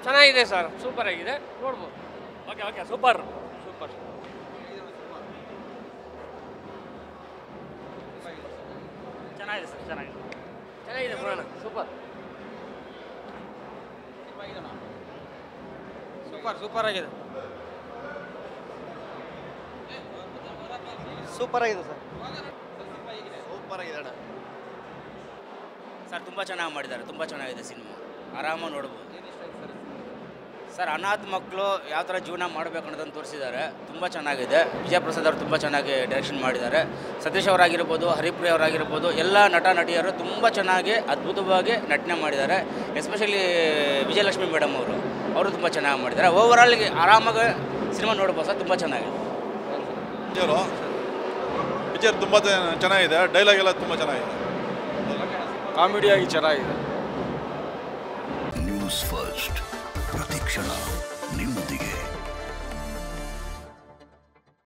ಚೆನ್ನಾಗಿದೆ sir super ಆಗಿದೆ ನೋಡ್ಬೋದು ಓಕೆ ಓಕೆ ಸೂಪರ್ ಸೂಪರ್ ಚೆನ್ನಾಗಿದೆ ಸರ್ ಚೆನ್ನಾಗಿದೆ ಚೆನ್ನಾಗಿದೆ ಪುರಾಣ ಸೂಪರ್ ಸೂಪರ್ ಸೂಪರ್ ಆಗಿದೆ ಸೂಪರ್ ಆಗಿದೆ ಸರ್ ಸೂಪರ್ ಆಗಿದೆ ಅಣ್ಣ ಸರ್ ತುಂಬ ಚೆನ್ನಾಗಿ ಮಾಡಿದ್ದಾರೆ ತುಂಬ ಚೆನ್ನಾಗಿದೆ ಸಿನಿಮಾ ಆರಾಮಾಗಿ ನೋಡ್ಬೋದು ಸರ್ ಅನಾಥ ಮಕ್ಕಳು ಯಾವ ಥರ ಜೀವನ ಮಾಡಬೇಕು ಅನ್ನೋದನ್ನು ತೋರಿಸಿದ್ದಾರೆ ತುಂಬ ಚೆನ್ನಾಗಿದೆ ವಿಜಯ್ ಪ್ರಸಾದ್ ಅವರು ತುಂಬ ಚೆನ್ನಾಗಿ ಡೈರೆಕ್ಷನ್ ಮಾಡಿದ್ದಾರೆ ಸತೀಶ್ ಅವರಾಗಿರ್ಬೋದು ಹರಿಪ್ರಿಯ ಅವರಾಗಿರ್ಬೋದು ಎಲ್ಲ ನಟ ನಟಿಯರು ತುಂಬ ಚೆನ್ನಾಗಿ ಅದ್ಭುತವಾಗಿ ನಟನೆ ಮಾಡಿದ್ದಾರೆ ಎಸ್ಪೆಷಲಿ ವಿಜಯಲಕ್ಷ್ಮಿ ಮೇಡಮ್ ಅವರು ಅವರು ತುಂಬ ಚೆನ್ನಾಗಿ ಮಾಡಿದ್ದಾರೆ ಓವರಾಲ್ಗೆ ಆರಾಮಾಗಿ ಸಿನಿಮಾ ನೋಡ್ಬೋದು ಸರ್ ತುಂಬ ಚೆನ್ನಾಗಿದೆ ಪಿಕ್ಚರು ಪಿಕ್ಚರ್ ತುಂಬ ಚೆನ್ನಾಗಿದೆ ಡೈಲಾಗ್ ಎಲ್ಲ ತುಂಬ ಚೆನ್ನಾಗಿದೆ ಕಾಮಿಡಿಯಾಗಿ ಚೆನ್ನಾಗಿದೆ ನ್ಯೂಸ್ ಫಸ್ಟ್ ಪ್ರತಿಕ್ಷಣ ನಿಮ್ಮೊಂದಿಗೆ